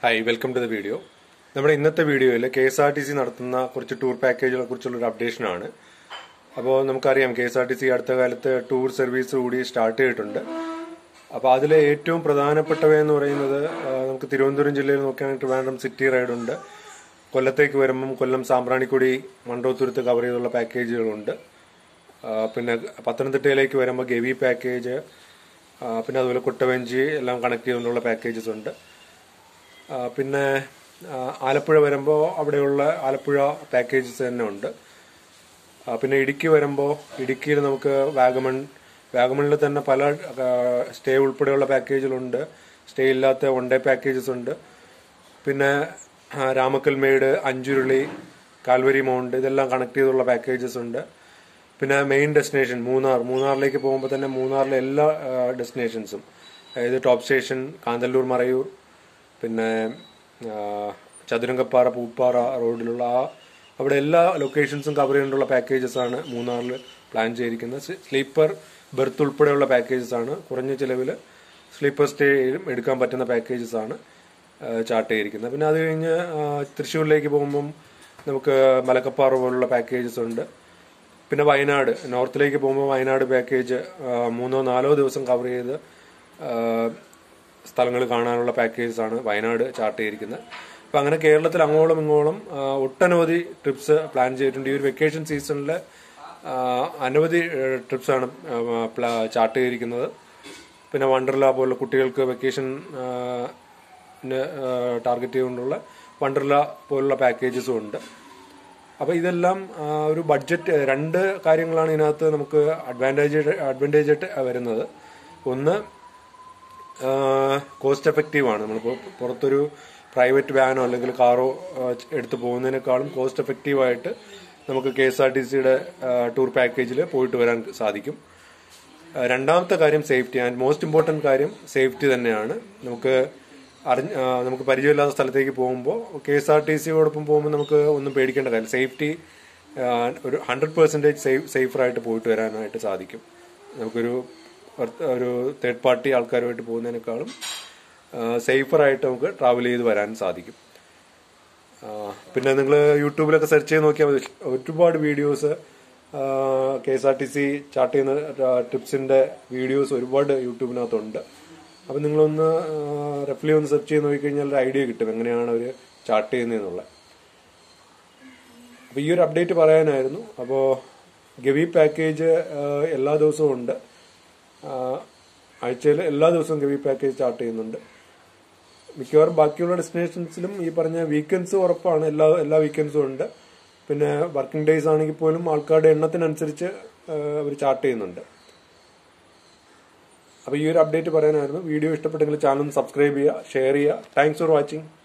hi welcome to the video നമ്മുടെ ഇന്നത്തെ വീഡിയോയിൽ K S R T C നടത്തുന്ന കുറച്ച് ടൂർ പാക്കേജുകളെ കുറിച്ചുള്ള ഒരു അപ്ഡേഷനാണ് അപ്പോൾ നമുക്കറിയാം K S R T C tour കാലത്ത് ടൂർ സർവീസ് കൂടി സ്റ്റാർട്ട് ചെയ്തിട്ടുണ്ട് അപ്പോൾ അതിലെ ഏറ്റവും പ്രധാനപ്പെട്ടവയെന്ന് പറയുന്നത് ആ, നമുക്ക് തിരുവനന്തപുരം ജില്ലയിൽ നോക്കുകയാണെങ്കിൽ ട്രിവാൻഡ്രം സിറ്റി റൈഡ് ഉണ്ട് കൊല്ലത്തേക്ക് വരുമ്പം കൊല്ലം സാമ്പ്രാണിക്കുടി മണ്ടോത്തുരുത്ത് കവർ ചെയ്തുള്ള പാക്കേജുകളുണ്ട് ആ, പിന്നെ പത്തനംതിട്ടയിലേക്ക് വരുമ്പോൾ ഗവി പാക്കേജ് ആ, പിന്നെ അതുപോലെ കുട്ടവഞ്ചി എല്ലാം കണക്ട് ചെയ്തുകൊണ്ടുള്ള പാക്കേജസ് ഉണ്ട് ആ, പിന്നെ ആ, ആലപ്പുഴ വരുമ്പോൾ അവിടെയുള്ള ആലപ്പുഴ പാക്കേജസ് തന്നെ ഉണ്ട് ആ, പിന്നെ ഇടുക്കി വരുമ്പോൾ ഇടുക്കിയിൽ നമുക്ക് വാഗമൺ വാഗമണിൽ തന്നെ പല സ്റ്റേ ഉൾപ്പെടെയുള്ള പാക്കേജുകളുണ്ട് സ്റ്റേ ഇല്ലാത്ത വൺ ഡേ പാക്കേജസ് ഉണ്ട് പിന്നെ ആ, രാമക്കൽമേട് അഞ്ചുരുളി കാൽവരി മൗണ്ട് ഇതെല്ലാം കണക്ട് ചെയ്തുള്ള പാക്കേജസ് ഉണ്ട് പിന്നെ മെയിൻ ഡെസ്റ്റിനേഷൻ മൂന്നാർ മൂന്നാറിലേക്ക് പോകുമ്പോൾ തന്നെ മൂന്നാറിലെ എല്ലാ ഡെസ്റ്റിനേഷൻസും അതായത് ടോപ്പ് സ്റ്റേഷൻ കാന്തല്ലൂർ മറയൂർ പിന്നെ ആ, ചതുരംഗപ്പാറ പൂപ്പാറ റോഡിലുള്ള ആ അവിടെ എല്ലാ ലൊക്കേഷൻസും കവർ ചെയ്തുകൊണ്ടുള്ള പാക്കേജസ് ആണ് മൂന്നാറിൽ പ്ലാൻ ചെയ്തിരിക്കുന്നത് സ്ലീപ്പർ ബെർത്ത് ഉൾപ്പെടെയുള്ള പാക്കേജസ് ആണ് കുറഞ്ഞ ചിലവിൽ സ്ലീപ്പർ സ്റ്റേ എടുക്കാൻ പറ്റുന്ന പാക്കേജസ് ആണ് ചാർട്ട് ചെയ്തിരിക്കുന്നത് പിന്നെ അത് കഴിഞ്ഞ് ആ, തൃശ്ശൂരിലേക്ക് പോകുമ്പം നമുക്ക് മലക്കപ്പാറ പോലുള്ള പാക്കേജസ് ഉണ്ട് പിന്നെ വയനാട് നോർത്തിലേക്ക് പോകുമ്പോൾ വയനാട് പാക്കേജ് ആ, മൂന്നോ നാലോ ദിവസം കവർ ചെയ്ത് സ്ഥലങ്ങൾ കാണാനുള്ള പാക്കേജസ് ആണ് വയനാട് ചാർട്ട് ചെയ്തിരിക്കുന്നത് അപ്പം അങ്ങനെ കേരളത്തിൽ അങ്ങോളം ഇങ്ങോളം ആ, ഒട്ടനവധി ട്രിപ്സ് പ്ലാൻ ചെയ്തിട്ടുണ്ട് ഈ ഒരു വെക്കേഷൻ സീസണിൽ അനവധി ട്രിപ്സ് ആണ് ചാർട്ട് ചെയ്തിരിക്കുന്നത് പിന്നെ വണ്ടർല പോലുള്ള കുട്ടികൾക്ക് വെക്കേഷൻ ടാർഗറ്റ് ചെയ്തുകൊണ്ടുള്ള വണ്ടർല പോലുള്ള പാക്കേജസും ഉണ്ട് അപ്പോൾ ഇതെല്ലാം ആ, ഒരു ബഡ്ജറ്റ് രണ്ട് കാര്യങ്ങളാണ് ഇതിനകത്ത് നമുക്ക് അഡ്വാൻറ്റേജ് അഡ്വാൻറ്റേജ് ആയിട്ട് വരുന്നത് ഒന്ന് കോസ്റ്റ് എഫക്റ്റീവ് ആണ് നമ്മളിപ്പോൾ പുറത്തൊരു പ്രൈവറ്റ് വാനോ അല്ലെങ്കിൽ കാറോ എടുത്ത് പോകുന്നതിനേക്കാളും കോസ്റ്റ് എഫക്റ്റീവായിട്ട് നമുക്ക് കെ എസ് ആർ ടി സിയുടെ ടൂർ പാക്കേജിൽ പോയിട്ട് വരാൻ സാധിക്കും ആ, രണ്ടാമത്തെ കാര്യം സേഫ്റ്റി ആൻഡ് മോസ്റ്റ് ഇമ്പോർട്ടൻറ്റ് കാര്യം സേഫ്റ്റി തന്നെയാണ് നമുക്ക് അറിഞ്ഞ ആ, നമുക്ക് പരിചയമില്ലാത്ത സ്ഥലത്തേക്ക് പോകുമ്പോൾ കെ എസ് ആർ ടി സിയോടൊപ്പം പോകുമ്പോൾ നമുക്ക് ഒന്നും പേടിക്കേണ്ട കാര്യം സേഫ്റ്റി ഒരു ഹൺഡ്രഡ് പെർസെൻറ്റേജ് സേഫ് സേഫറായിട്ട് പോയിട്ട് വരാനായിട്ട് സാധിക്കും നമുക്കൊരു ഒരു- ഒരു തേർഡ് പാർട്ടി ആൾക്കാരുമായിട്ട് പോകുന്നതിനേക്കാളും സേഫറായിട്ട് നമുക്ക് ട്രാവൽ ചെയ്ത് വരാൻ സാധിക്കും ആ, പിന്നെ നിങ്ങൾ യൂട്യൂബിലൊക്കെ സെർച്ച് ചെയ്ത് നോക്കിയാൽ മതി ഒരുപാട് videos K S R T C chart ചെയ്യുന്ന ടിപ്സിന്റെ വീഡിയോസ് ഒരുപാട് യൂട്യൂബിനകത്തുണ്ട് അപ്പം നിങ്ങളൊന്ന് റെഫ്ലി ഒന്ന് സെർച്ച് ചെയ്ത് നോക്കിക്കഴിഞ്ഞാൽ ഒരു ഐഡിയ കിട്ടും എങ്ങനെയാണ് അവർ ചാർട്ട് ചെയ്യുന്നതെന്നുള്ള അപ്പോൾ ഈ ഒരു അപ്ഡേറ്റ് പറയാനായിരുന്നു അപ്പോൾ ഗവി പാക്കേജ് എല്ലാ ദിവസവും ഉണ്ട് ആഴ്ചയിൽ എല്ലാ ദിവസവും ഗവി പാക്കേജ് ചാർട്ട് ചെയ്യുന്നുണ്ട് മിക്കവാറും ബാക്കിയുള്ള ഡെസ്റ്റിനേഷൻസിലും ഈ പറഞ്ഞ വീക്കെൻഡ്സ് ഉറപ്പാണ് എല്ലാ എല്ലാ വീക്കെൻഡ്സും ഉണ്ട് പിന്നെ വർക്കിംഗ് ഡേയ്സ് ആണെങ്കിൽ പോലും ആൾക്കാരുടെ എണ്ണത്തിനനുസരിച്ച് അവർ ചാർട്ട് ചെയ്യുന്നുണ്ട് അപ്പോൾ ഈ ഒരു അപ്ഡേറ്റ് പറയാനായിരുന്നു വീഡിയോ ഇഷ്ടപ്പെട്ടെങ്കിൽ ചാനൽ സബ്സ്ക്രൈബ് ചെയ്യുക ഷെയർ ചെയ്യുക താങ്ക്സ് ഫോർ വാച്ചിങ്